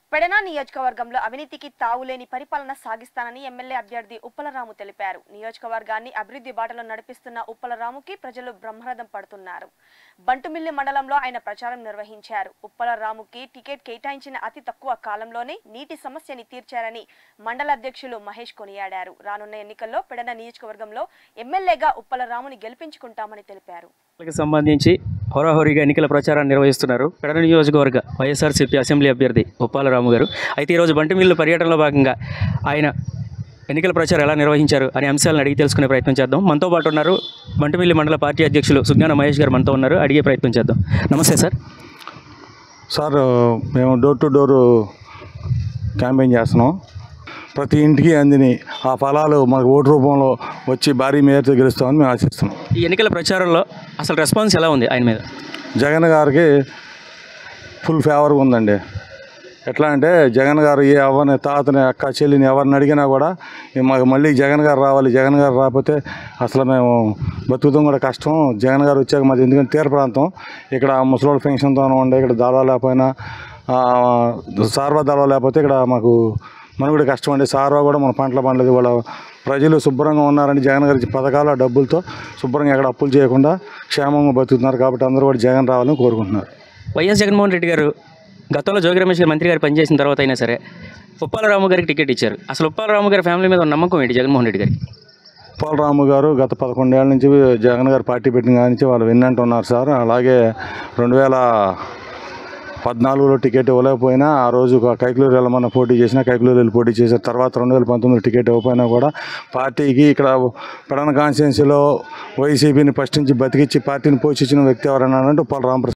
పెడన నియోజకవర్గంలో అవినీతికి తావులేని పరిపాలన సాగిస్తానని ఎమ్మెల్యే అభ్యర్థి ఉప్పలరాము తెలిపారు నియోజకవర్గాన్ని అభివృద్ధి బాటలో నడిపిస్తున్న ఉప్పలరాముకి ప్రజలు బ్రహ్మరథం పడుతున్నారు బంటుమిల్లి మండలంలో ఆయన ప్రచారం నిర్వహించారు ఉప్పలరాముకి టికెట్ కేటాయించిన అతి తక్కువ కాలంలోనే నీటి సమస్యని తీర్చారని మండల అధ్యక్షులు మహేష్ కొనియాడారు రానున్న ఎన్నికల్లో పెడన నియోజకవర్గంలో ఎమ్మెల్యేగా ఉప్పలరాముని గెలిపించుకుంటామని తెలిపారు కి సంబంధించి హోరాహోరీగా ఎన్నికల ప్రచారాన్ని నిర్వహిస్తున్నారు పెడన నియోజకవర్గ వైఎస్ఆర్సీపీ అసెంబ్లీ అభ్యర్థి ఉప్పాలరాము గారు అయితే ఈరోజు బంటిమిల్లు పర్యటనలో భాగంగా ఆయన ఎన్నికల ప్రచారం ఎలా నిర్వహించారు అనే అంశాలను అడిగి తెలుసుకునే ప్రయత్నం చేద్దాం మనతో పాటు ఉన్నారు బంటిమిల్లి మండల పార్టీ అధ్యక్షులు సుజ్ఞాన మహేష్ గారు మనతో ఉన్నారు అడిగే ప్రయత్నం చేద్దాం నమస్తే సార్ సార్ మేము డోర్ టు డోర్ క్యాంపెయిన్ చేస్తున్నాం ప్రతి ఇంటికి అందిని ఆ ఫలాలు మనకు ఓటు రూపంలో వచ్చి భారీ మేరతో గెలుస్తామని మేము ఆశిస్తున్నాం ఈ ఎన్నికల ప్రచారంలో అసలు రెస్పాన్స్ ఎలా ఉంది ఆయన మీద జగన్ గారికి ఫుల్ ఫేవర్ ఉందండి ఎట్లా అంటే జగన్ గారు ఏ అవ్వని తాతని అక్క చెల్లిని ఎవరిని అడిగినా కూడా "ఏ మాకు మళ్ళీ జగన్ గారు రావాలి జగన్ గారు రాకపోతే అసలు మేము బతుకుతాం కూడా కష్టం జగన్ గారు వచ్చాక మాది ఎందుకంటే తీర ప్రాంతం ఇక్కడ ముసలోళ్ళ పెన్షన్తో ఉండే ఇక్కడ దాదాపు లేకపోయినా ఆ, సార్వా దాదాపు లేకపోతే ఇక్కడ మాకు మనుగడ కష్టం అండి సార్వా కూడా మన పంటలు పండలేదు వాళ్ళ ప్రజలు శుభ్రంగా ఉన్నారని జగన్ గారి పథకాలు ఆ డబ్బులతో శుభ్రంగా ఎక్కడ అప్పులు చేయకుండా క్షేమంగా బతుకుతున్నారు కాబట్టి అందరూ కూడా జగన్ రావాలని కోరుకుంటున్నారు వైఎస్ జగన్మోహన్ రెడ్డి గారు గతంలో జోగి రమేష్ గారు మంత్రి గారు పనిచేసిన తర్వాత అయినా సరే ఉప్పాలరాము గారికి టికెట్ ఇచ్చారు అసలు ఉప్పాలరాము గారి ఫ్యామిలీ మీద ఉన్న నమ్మకం ఏంటి జగన్మోహన్ రెడ్డి గారికి పోలరాము గారు గత పదకొండేళ్ల నుంచి జగన్ గారు పార్టీ పెట్టిన కాడి నుంచి వాళ్ళు విన్నంటూ ఉన్నారు సార్ అలాగే రెండు వేల పద్నాలుగులో టికెట్ ఇవ్వలేకపోయినా ఆ రోజు కైకులూరు వెళ్ళమన్న పోటీ చేసినా కైకులూరు వెళ్ళి పోటీ చేశారు తర్వాత రెండు వేల పంతొమ్మిది టికెట్ ఇవ్వకపోయినా కూడా పార్టీకి ఇక్కడ పెడన కాన్స్టిట్యున్సీలో వైసీపీని ఫస్ట్ నుంచి బతికిచ్చి పార్టీని పోషించిన వ్యక్తి ఎవరన్నా అంటే ఉప్పల రామప్రసాద్